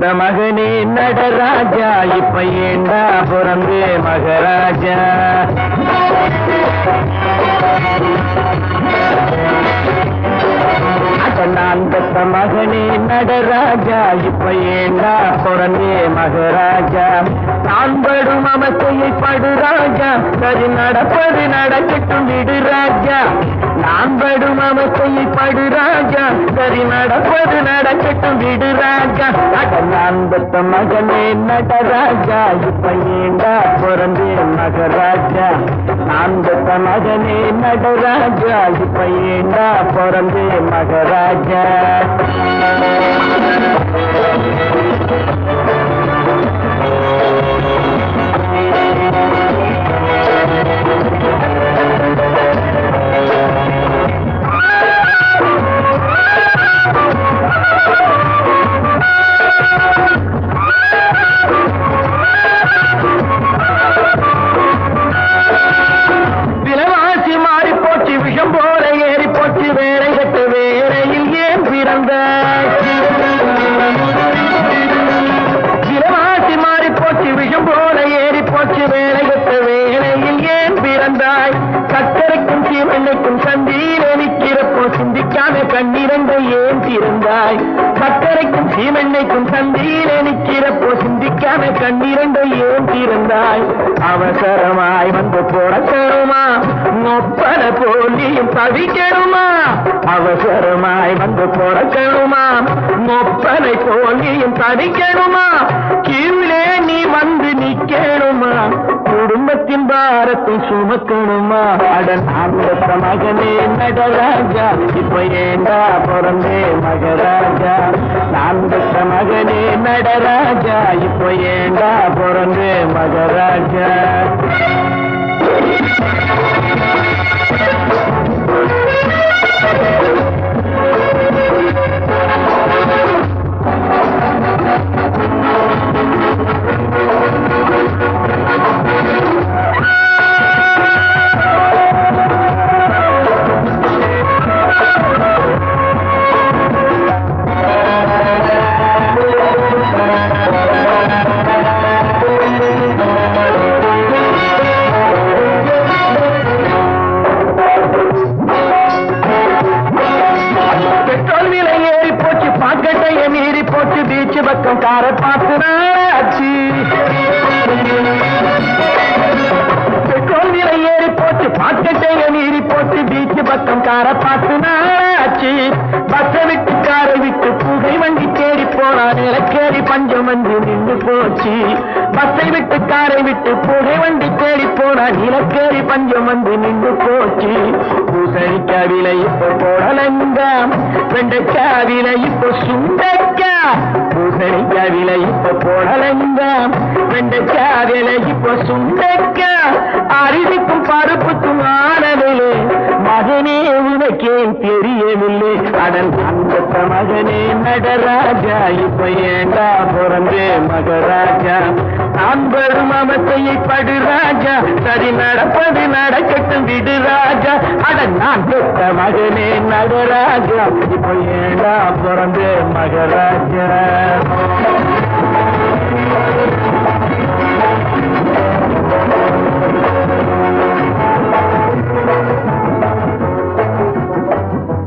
பெத்த மகனே நடராஜா இப்ப ஏண்டா பிறந்தே மகராஜா அட நான் பெத்த மகனே நடராஜா இப்ப ஏண்டா பிறந்தே மகராஜா நான் படும் அமசையை படு ராஜா சரி நடப்பது நடக்கட்டும் விடு ராஜா நான் படும் அமசையை படு ராஜா சரி நடப்பது நடக்கட்டும் விடு ராஜா அட நான் பெத்த மகனே நடராஜா இப்ப ஏண்டா பிறந்தே மகராஜா நான் பெத்த மகனே நடராஜா இப்ப ஏண்டா பிறந்தே மகராஜா விலைவாசி மாறி போச்சு விஷம் போல ஏறி போச்சு வேலை கட்டு வேலையில் ஏன் பிறந்தாய் விலைவாசி மாறி போச்சு விஷம் போல ஏறி போச்சு வேலை கட்டு வேலையில் ஏன் பிறந்தாய் சக்கரைக்கும் சீமண்ணுக்கும் சந்தியிலே நிற்கிறப்போ சிந்திக்காம கண்ணிரண்டை ஏன் திறந்தாய் சக்கரைக்கும் சீமெண்ணைக்கும் சந்தியிலே நிற்கிறப்போ சிந்திக்காம கண்ணிரண்டை ஏன் திறந்தாய் அவசரமாய் வந்து போடக்கணுமா ஒப்பன போலியும் தவிக்கணுமா அவசரமாய் வந்து போடக்கணுமா ஒப்பனை போலியும் தவிக்கணுமா கீழே நீ வந்து நிக்கணுமா குடும்பத்தின் பாரத்தை சுமக்கணுமா அடன் அந்த மகனே நடராஜா இப்ப ஏண்டா பிறந்தே மகராஜா நான் பெற்ற மகனே நடராஜா இப்ப ஏண்டா பிறந்தே மகராஜா பெட்ரோல் விலை ஏறி போச்சு பாக்கெட்டைய மீறி போச்சு பீச்சு பக்கம் காரை பார்த்து ஆச்சு பெட்ரோல் விலை ஏறி போச்சு பாக்கெட்டைய மீறி போச்சு பீச்சு பக்கம் காரை பார்த்து ஆச்சு பஸ்ஸை விட்டு காரை விட்டு புகை வண்டி தேடி போனா நிலக்கேறி பஞ்சம் வந்து நின்று போச்சு பஸ்ஸை விட்டு காரை விட்டு புகை வண்டி தேடி போனா நிலக்கேறி பஞ்சம் வந்து நின்று போச்சு பூசணிக்காய் விலை இப்போ போடலங்க வெண்டைக்காய் விலை இப்போ சுண்டைக்கா பூசணிக்காய் விலை இப்போ போடலங்க வெண்டைக்காய் விலை இப்போ சுண்டைக்கா அரிசிக்கும் பருப்புக்கும் ஆனவில்லை மகனே உனக்கே தெரியவில்லை அடன் அந்த மகனே நடராஜா இப்ப ஏண்டா பிறந்தே மகராஜா நான் வரும் அமத்தையை படு ராஜா சரி நடப்பது நடக்கட்டும் விடு ராஜா அடன் நான் பெற்ற மகனே நடராஜா இப்ப ஏண்டா பிறந்தே மகராஜா